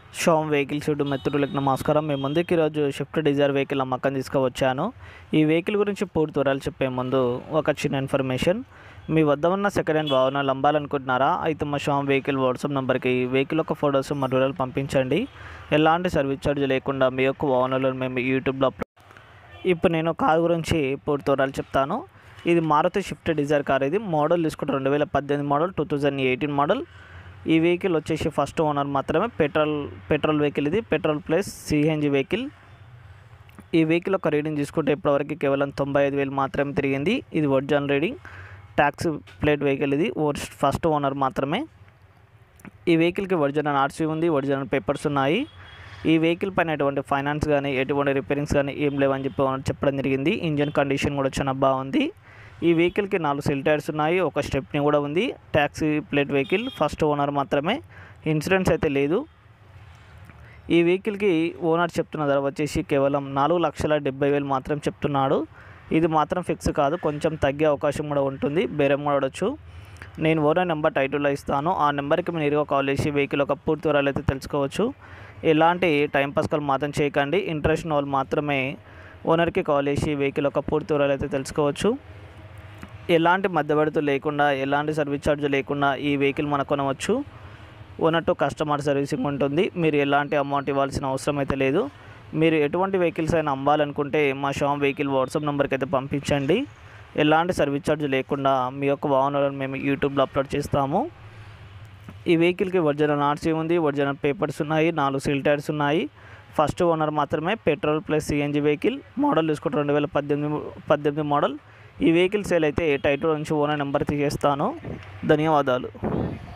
షోమ్ vehicle shoot మిత్రులకు నమస్కారం మేము ముందుకు ఈరోజు షిఫ్ట్ డిజైర్ వెహికల్ అమ్మకం తీసుకువచ్చాను ఈ వెహికల్ గురించి పూర్తి వివరాలు చెప్పే ముందు ఒక చిన్న ఇన్ఫర్మేషన్ మీ వద్ద ఉన్న సెకండ్ హ్యాండ్ వాహనాలు అమ్మాలనుకుంటున్నారా అయితే మా షోమ్ వెహికల్ వాట్సాప్ నెంబర్కి వెహికల్ యొక్క ఫొటోస్ మరియు వివరాలు పంపించండి ఎలాంటి సర్వీస్ ఛార్జ్ లేకుండా మీ యొక్క వాహనాలను మేము యూట్యూబ్లో అప్లోడ్ ఇప్పుడు నేను కారు గురించి పూర్తి వివరాలు చెప్తాను ఇది మారుతి షిఫ్ట్ డిజైర్ కార్ ఇది మోడల్ తీసుకుంటే రెండు వేల పద్దెనిమిది model two thousand eighteen model ఈ వెహికల్ వచ్చేసి ఫస్ట్ ఓనర్ మాత్రమే పెట్రోల్ పెట్రోల్ వెహికల్ ఇది పెట్రోల్ ప్లస్ సిఎన్జి వెహికల్ ఈ వెహికల్ ఒక రీడింగ్ తీసుకుంటే ఇప్పటివరకు కేవలం తొంభై ఐదు వేలు మాత్రమే తిరిగింది ఇది original reading tax plate vehicle ఇది ఓర్- ఫస్ట్ ఓనర్ మాత్రమే ఈ వెహికల్కి ఒరిజినల్ ఆర్సీ ఉంది ఒరిజినల్ పేపర్స్ ఉన్నాయి ఈ వెహికల్ పైన ఎటువంటి ఫైనాన్స్ కానీ ఎటువంటి రిపేరింగ్స్ కానీ ఏం లేవని చెప్పి ఓనర్ చెప్పడం జరిగింది ఇంజన్ కండిషన్ కూడా చాలా బాగుంది ఈ వెహికల్కి నాలుగు సెల్ టైర్స్ ఉన్నాయి ఒక స్టెప్ని కూడా ఉంది taxi plate vehicle first owner మాత్రమే ఇన్సూరెన్స్ అయితే లేదు ఈ వెహికల్కి ఓనర్ చెప్తున్న ధర వచ్చేసి కేవలం నాలుగు లక్షల డెబ్బై వేలు మాత్రం చెప్తున్నాడు ఇది మాత్రం ఫిక్స్ కాదు కొంచెం తగ్గే అవకాశం కూడా ఉంటుంది బేరం కూడా అడవచ్చు నేను ఓనర్ నెంబర్ టైటిల్లో ఇస్తాను ఆ నెంబర్కి మీరు నేరుగా కాల్ చేసి వెహికల్ ఒక పూర్తి వివరాలు అయితే తెలుసుకోవచ్చు ఎలాంటి టైంపాస్ కాల్ మాత్రం చేయకండి ఇంట్రెస్ట్ ఉన్న వాళ్ళు మాత్రమే ఓనర్కి కాల్ చేసి వెహికల్ ఒక పూర్తి వివరాలు అయితే తెలుసుకోవచ్చు ఎలాంటి మధ్యవర్తులు లేకుండా ఎలాంటి సర్వీస్ ఛార్జ్ లేకుండా ఈ వెహికల్ మనం కొనవచ్చు ఓనర్ టు కస్టమర్ సర్వీసింగ్ ఉంటుంది మీరు ఎలాంటి అమౌంట్ ఇవ్వాల్సిన అవసరం అయితే లేదు మీరు ఎటువంటి వెహికల్స్ అయినా అమ్మాలనుకుంటే మా షామ్ వెహికల్ వాట్సాప్ నెంబర్కి అయితే పంపించండి ఎలాంటి సర్వీస్ ఛార్జ్ లేకుండా మీ యొక్క వాహనాలను మేము యూట్యూబ్లో అప్లోడ్ చేస్తాము ఈ వెహికల్కి ఒరిజినల్ ఆర్సీ ఉంది ఒరిజినల్ పేపర్స్ ఉన్నాయి నాలుగు సీల్ టైర్స్ ఉన్నాయి ఫస్ట్ ఓనర్ మాత్రమే petrol plus CNG vehicle model తీసుకుంటే రెండు వేల పద్దెనిమిది పద్దెనిమిది మోడల్ ఈ వెహికల్ సేల్ అయితే టైటిల్ నుంచి ఓనర్ నెంబర్ తీసేస్తాను ధన్యవాదాలు